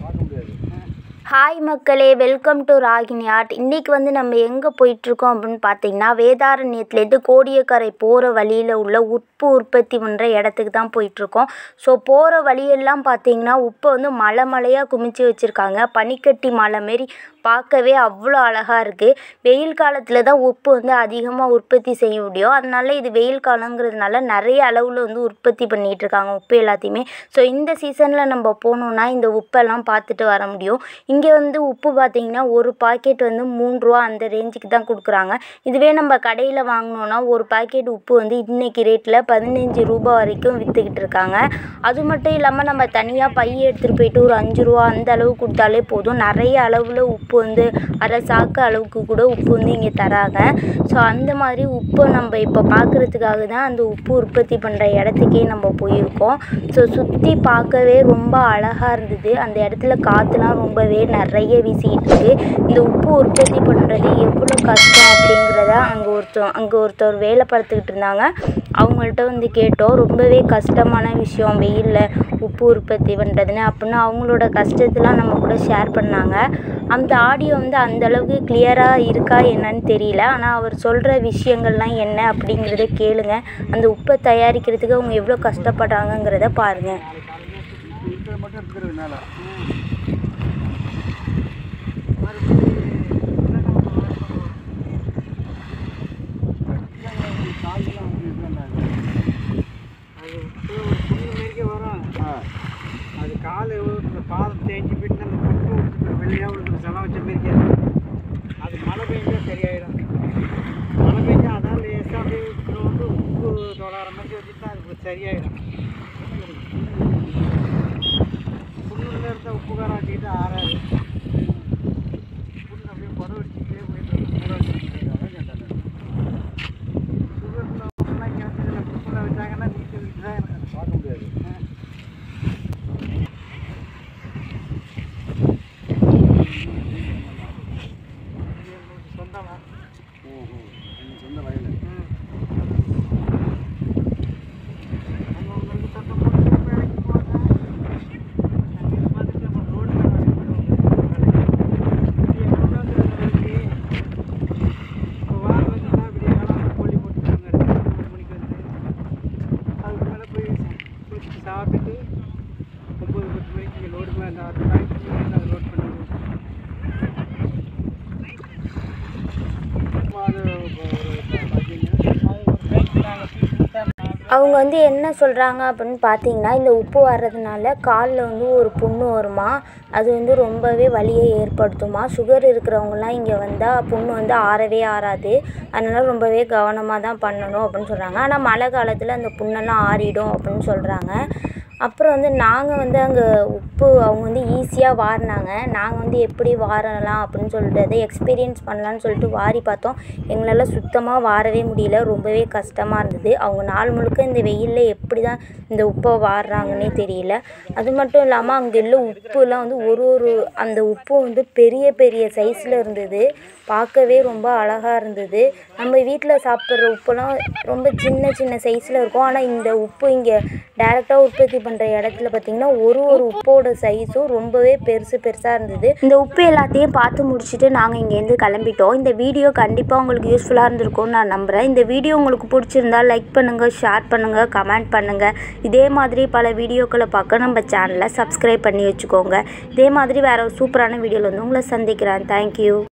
Hi மக்களே welcome to Ragini art இன்றைக்கி வந்து நம்ம எங்கே போயிட்டுருக்கோம் அப்படின்னு பார்த்தீங்கன்னா வேதாரண்யத்துலேருந்து கோடியக்கரை போகிற வழியில் உள்ள உப்பு உற்பத்தி பண்ணுற இடத்துக்கு தான் போயிட்டுருக்கோம் ஸோ போகிற வழியெல்லாம் பார்த்தீங்கன்னா உப்பை வந்து மலை மலையாக குமிச்சு வச்சுருக்காங்க பனிக்கட்டி மலை மாரி பார்க்கவே அவ்வளோ அழகாக இருக்குது வெயில் காலத்தில் தான் உப்பு வந்து அதிகமாக உற்பத்தி செய்ய முடியும் அதனால இது வெயில் காலங்கிறதுனால நிறைய அளவில் வந்து உற்பத்தி பண்ணிகிட்டு இருக்காங்க உப்பு எல்லாத்தையுமே ஸோ இந்த சீசனில் நம்ம போனோம்னா இந்த உப்பெல்லாம் பார்த்துட்டு வர முடியும் இங்கே வந்து உப்பு பார்த்திங்கன்னா ஒரு பாக்கெட் வந்து மூணு ரூபா அந்த ரேஞ்சுக்கு தான் கொடுக்குறாங்க இதுவே நம்ம கடையில் வாங்கினோன்னா ஒரு பாக்கெட் உப்பு வந்து இன்றைக்கி ரேட்டில் பதினஞ்சு ரூபா வரைக்கும் விற்றுக்கிட்டு இருக்காங்க அது மட்டும் இல்லாமல் நம்ம தனியாக பை எடுத்துகிட்டு போயிட்டு ஒரு அஞ்சு ரூபா அந்த அளவு கொடுத்தாலே போதும் நிறைய அளவில் உப்பு வந்து அரை சாக்கு அளவுக்கு கூட உப்பு வந்து இங்கே தராங்க ஸோ அந்த மாதிரி உப்பை நம்ம இப்போ பார்க்குறதுக்காக தான் அந்த உப்பு உற்பத்தி பண்ணுற இடத்துக்கே நம்ம போயிருக்கோம் ஸோ சுற்றி பார்க்கவே ரொம்ப அழகாக இருந்தது அந்த இடத்துல காற்றுலாம் ரொம்பவே நிறைய வீசிக்கிட்டு இருக்கு இந்த உப்பு உற்பத்தி பண்ணுறது எவ்வளோ கஷ்டம் அப்படிங்கிறத அங்கே ஒருத்தர் அங்கே ஒருத்தர் வேலை பார்த்துக்கிட்டு இருந்தாங்க அவங்கள்ட்ட வந்து கேட்டோம் ரொம்பவே கஷ்டமான விஷயம் வெயிலில் உப்பு உற்பத்தி பண்ணுறதுன்னு அப்படின்னு அவங்களோட கஷ்டத்தெலாம் நம்ம கூட ஷேர் பண்ணாங்க அந்த ஆடியோ வந்து அந்த அளவுக்கு கிளியராக இருக்கா என்னன்னு தெரியல ஆனால் அவர் சொல்கிற விஷயங்கள்லாம் என்ன அப்படிங்கிறத கேளுங்க அந்த உப்பை தயாரிக்கிறதுக்கு அவங்க எவ்வளோ கஷ்டப்படுறாங்கங்கிறத பாருங்கள் இருக்கிறது மட்டும் இருக்கிறது மேலே அது உப்பு ஒரு புண்ணு மாரிக்கே வரும் அது கால் இந்த பாதம் தேஞ்சு போயிட்டு அந்த புட்டு விழுந்துட்டு வெள்ளையாக விழுந்துட்டு செலவு வச்ச மாரிக்கே அது மழை பெஞ்சா சரியாயிடும் மழை பெஞ்சா அதான் லேசாக அப்படியே இப்படி வந்து உப்பு தொடார மாதிரி வச்சுட்டா அது சரியாயிடும் புண்ணுல இருந்த உப்பு காரம் வச்சுக்கிட்டு ஆறாது புண்ணு அப்படியே புடவை வச்சுக்கிட்டே போயிட்டு இருக்கும். புடவை வச்சுக்கிட்டே அதான் கேட்டாங்க சுகரில் உப்புலாம் கிடச்சதில்ல உப்புல வச்சாங்கன்னா நீட்டு வீட்டு தான் எனக்கு பார்க்க முடியாது சொந்தமா ம் ம் எங்கள் சொந்த வயல் அவங்களுக்கு சொந்தம் போட்டு வேலைக்கு போங்க அங்கே பார்த்துட்டு நம்ம ரோட்டில் வேலைக்கு போடுவோம் இப்போ வாரம் வந்துன்னா இப்படி வேலை கோழி போட்டுருக்காங்க மூணு மணிக்கு வந்து அதுக்கு மேலே போய் குளிச்சுட்டு சாப்பிட்டுட்டு ஒம்பது பத்து மணிக்கு இங்கே லோடு மேலே அந்த டைம் நாங்கள் லோட் பண்ணுவோம் அது ஒரு பார்த்தீங்கன்னா அது ஒரு டைம் நாங்கள் தூக்கி தான் அவங்க வந்து என்ன சொல்கிறாங்க அப்படின்னு பார்த்தீங்கன்னா இந்த உப்பு வர்றதுனால காலில் வந்து ஒரு புண்ணு வருமா அது வந்து ரொம்பவே வலியை ஏற்படுத்துமா சுகர் இருக்கிறவங்கலாம் இங்கே வந்தால் புண்ணு வந்து ஆறவே ஆறாது அதனால் ரொம்பவே கவனமாக தான் பண்ணணும் அப்படின்னு சொல்கிறாங்க ஆனால் மழை காலத்தில் அந்த புண்ணெல்லாம் ஆறிடும் அப்படின்னு சொல்கிறாங்க அப்புறம் வந்து நாங்கள் வந்து அங்கே உப்பு அவங்க வந்து ஈஸியாக வாரினாங்க நாங்கள் வந்து எப்படி வாரலாம் அப்படின்னு சொல்லிட்டு எக்ஸ்பீரியன்ஸ் பண்ணலான்னு சொல்லிட்டு வாரி பார்த்தோம் எங்களால் சுத்தமாக வாரவே முடியல ரொம்பவே கஷ்டமாக இருந்தது அவங்க நாள் முழுக்க இந்த வெயிலில் எப்படி தான் இந்த உப்பை வாடுறாங்கன்னே தெரியல அது மட்டும் இல்லாமல் அங்கே உள்ள உப்புலாம் வந்து ஒரு ஒரு அந்த உப்பு வந்து பெரிய பெரிய சைஸில் இருந்தது பார்க்கவே ரொம்ப அழகாக இருந்தது நம்ம வீட்டில் சாப்பிட்ற உப்புலாம் ரொம்ப சின்ன சின்ன சைஸில் இருக்கும் ஆனால் இந்த உப்பு இங்கே டேரெக்டாக உற்பத்தி பண்ணுற இடத்துல பார்த்திங்கன்னா ஒரு ஒரு உப்போட சைஸும் ரொம்பவே பெருசு பெருசாக இருந்தது இந்த உப்பு எல்லாத்தையும் பார்த்து முடிச்சுட்டு நாங்கள் இங்கேருந்து கிளம்பிட்டோம் இந்த வீடியோ கண்டிப்பாக உங்களுக்கு யூஸ்ஃபுல்லாக இருந்திருக்கும்னு நான் நம்புகிறேன் இந்த வீடியோ உங்களுக்கு பிடிச்சிருந்தா லைக் பண்ணுங்கள் ஷேர் பண்ணுங்கள் கமெண்ட் பண்ணுங்கள் இதே மாதிரி பல வீடியோக்களை பார்க்க நம்ம சேனலை சப்ஸ்கிரைப் பண்ணி வச்சுக்கோங்க இதே மாதிரி வேறு ஒரு சூப்பரான வீடியோவில் வந்து உங்களை சந்திக்கிறேன் தேங்க்யூ